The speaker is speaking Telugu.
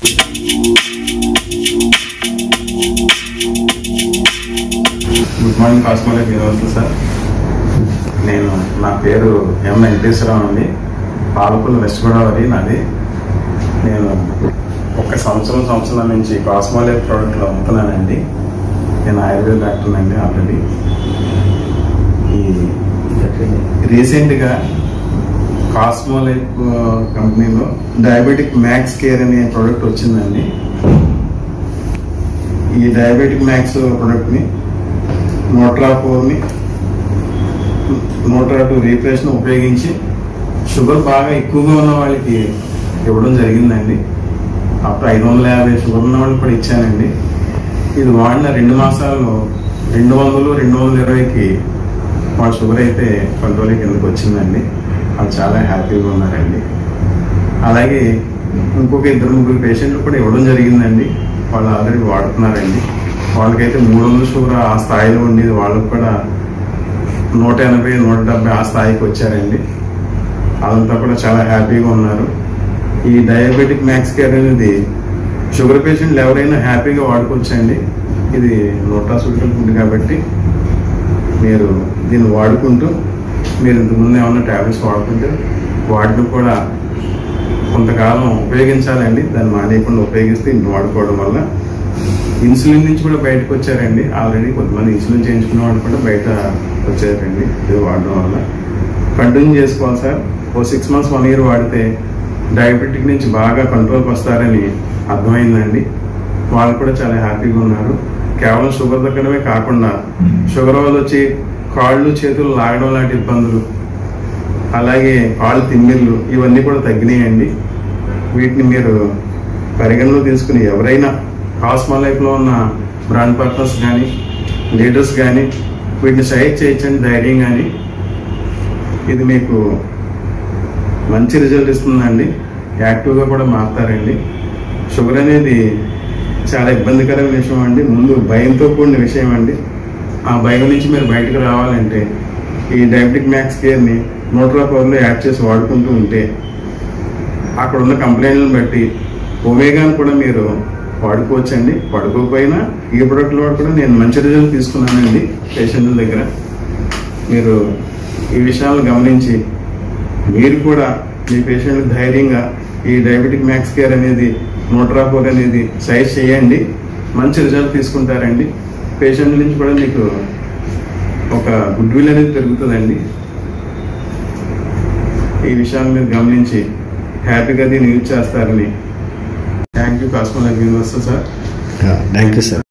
good morning cosmology university sir నేను నా పేరు ఎం వెంకటేశ్వరరావు అండి పాలకులు వెస్ట్ గోదావరి నాది నేను ఒక సంవత్సరం సంవత్సరం నుంచి కాస్మోలజీ ప్రోడక్ట్లు అమ్ముతున్నానండి నేను ఆయుర్వేద డాక్టర్ అండి ఆల్రెడీ ఈ రీసెంట్గా కాస్మోలైఫ్ కంపెనీలో డయాబెటిక్ మ్యాక్స్ కేర్ అనే ప్రోడక్ట్ వచ్చిందండి ఈ డయాబెటిక్ మ్యాక్స్ ప్రోడక్ట్ని నోట్రా ఫోర్ని నోట్రా టూ రీప్లేస్ను ఉపయోగించి షుగర్ బాగా ఎక్కువగా ఉన్న వాళ్ళకి ఇవ్వడం జరిగిందండి అప్పుడు ఐదు వందల యాభై షుగర్ ఉన్న వాళ్ళకి కూడా ఇచ్చానండి ఇది వాడిన రెండు మాసాల్లో రెండు వందలు రెండు వందల ఇరవైకి వాళ్ళ షుగర్ అయితే కంట్రోల్ కిందకి వచ్చిందండి వాళ్ళు చాలా హ్యాపీగా ఉన్నారండి అలాగే ఇంకొక ఇద్దరు ముగ్గురు పేషెంట్లు కూడా ఇవ్వడం జరిగిందండి వాళ్ళు ఆల్రెడీ వాడుతున్నారండి వాళ్ళకైతే మూడు వందల షుగర్ ఆ స్థాయిలో ఉండేది వాళ్ళకి కూడా నూట ఎనభై నూట డెబ్బై ఆ స్థాయికి వచ్చారండి అదంతా కూడా చాలా హ్యాపీగా ఉన్నారు ఈ డయాబెటిక్ మ్యాక్స్ కేర్ అనేది షుగర్ పేషెంట్లు ఎవరైనా హ్యాపీగా వాడుకోవచ్చండి ఇది నోటాసూటికల్ ఫుడ్ కాబట్టి మీరు దీన్ని వాడుకుంటూ మీరు ఇంతకుముందు ఏమన్నా ట్యాబ్లెట్స్ వాడుకుంటే వాటిని కూడా కొంతకాలం ఉపయోగించాలండి దాన్ని మానేయకుండా ఉపయోగిస్తే ఇన్ని వాడుకోవడం వల్ల ఇన్సులిన్ నుంచి కూడా బయటకు వచ్చారండి ఆల్రెడీ కొంతమంది ఇన్సులిన్ చేయించుకున్న వాళ్ళు కూడా బయట వచ్చారండి ఇది వాడడం వల్ల కంటిన్యూ చేసుకోవాలి సార్ ఓ సిక్స్ మంత్స్ వన్ ఇయర్ వాడితే డయాబెటిక్ నుంచి బాగా కంట్రోల్కి వస్తారని అర్థమైందండి వాళ్ళు కూడా చాలా హ్యాపీగా ఉన్నారు కేవలం షుగర్ తగ్గడమే కాకుండా షుగర్ వల్ల వచ్చి కాళ్ళు చేతులు లాగడం లాంటి ఇబ్బందులు అలాగే కాళ్ళు తిమ్మిర్లు ఇవన్నీ కూడా తగ్గినాయండి వీటిని మీరు పరిగణలో తీసుకుని ఎవరైనా కాస్మా లైఫ్లో ఉన్న బ్రాండ్ పార్ట్నర్స్ కానీ లీడర్స్ కానీ వీటిని సహాయం చేయించండి ధైర్యం కానీ ఇది మీకు మంచి రిజల్ట్ ఇస్తుందండి యాక్టివ్గా కూడా మారుతారండి షుగర్ అనేది చాలా ఇబ్బందికరమైన విషయం అండి ముందు భయంతో కూడిన విషయం అండి ఆ భయం నుంచి మీరు బయటకు రావాలంటే ఈ డయాబెటిక్ మ్యాక్స్ కేర్ని నోట్రా పవర్లో యాడ్ చేసి వాడుకుంటూ ఉంటే అక్కడ ఉన్న కంప్లైంట్లను బట్టి ఒమేగాను కూడా మీరు వాడుకోవచ్చండి వాడుకోకపోయినా ఈ ప్రొడక్ట్లు వాడు కూడా నేను మంచి రిజల్ట్ తీసుకున్నానండి పేషెంట్ల దగ్గర మీరు ఈ విషయాలను గమనించి మీరు కూడా మీ పేషెంట్కి ధైర్యంగా ఈ డయాబెటిక్ మ్యాక్స్ కేర్ అనేది నోట్రాఫోర్ అనేది సైజ్ చేయండి మంచి రిజల్ట్ తీసుకుంటారండి పేషెంట్ నుంచి కూడా మీకు ఒక గుడ్ విల్ అనేది పెరుగుతుందండి ఈ విషయాన్ని మీరు గమనించి హ్యాపీగా దీన్ని యూజ్ చేస్తారని thank you cosmology university sir thank you sir